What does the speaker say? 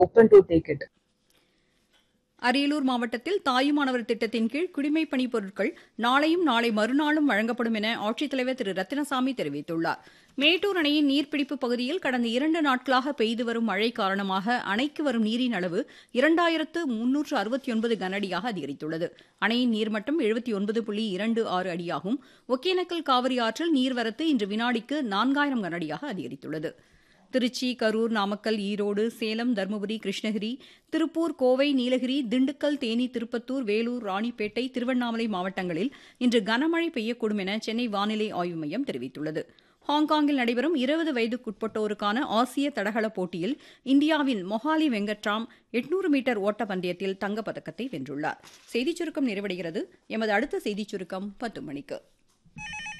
open to take it. Ariyalur மாவட்டத்தில் தாயுமானவர் திட்டத்தின் கீழ் குடிமைப் பணிப் பொருட்கள் நாளையும் நாளை மறுநாளும் வழங்கப்படும் என ஆட்சித்தலைவர் திரு ரத்தினசாமி தெரிவித்துள்ளார் மேட்டூர் அணையின் நீர்பிடிப்பு பகுதியில் கடந்த இரண்டு நாட்களாக பெய்து வரும் மழை காரணமாக அணைக்கு வரும் நீரின் அளவு இரண்டாயிரத்து முன்னூற்று அறுபத்தி ஒன்பது கனஅடியாக அதிகரித்துள்ளது அணையின் நீர்மட்டம் எழுபத்தி ஒன்பது புள்ளி இரண்டு ஆறு அடியாகும் ஒகேனக்கல் காவிரி ஆற்றில் நீர்வரத்து இன்று வினாடிக்கு நான்காயிரம் கனஅடியாக அதிகரித்துள்ளது திருச்சி கரூர் நாமக்கல் ஈரோடு சேலம் தருமபுரி கிருஷ்ணகிரி திருப்பூர் கோவை நீலகிரி திண்டுக்கல் தேனி திருப்பத்தூர் வேலூர் ராணிப்பேட்டை திருவண்ணாமலை மாவட்டங்களில் இன்று கனமழை பெய்யக்கூடும் என சென்னை வானிலை ஆய்வு மையம் தெரிவித்துள்ளது ஹாங்காங்கில் நடைபெறும் இருபது வயதுக்குட்பட்டோருக்கான ஆசிய தடகள போட்டியில் இந்தியாவின் மொஹாலி வெங்கட்ராம் எட்நூறு மீட்டர் ஓட்டப்பந்தயத்தில் தங்கப்பதக்கத்தை வென்றுள்ளார் செய்திச் சுருக்கம் நிறைவடைகிறது எமது அடுத்த செய்திச் சுருக்கம் பத்து மணிக்கு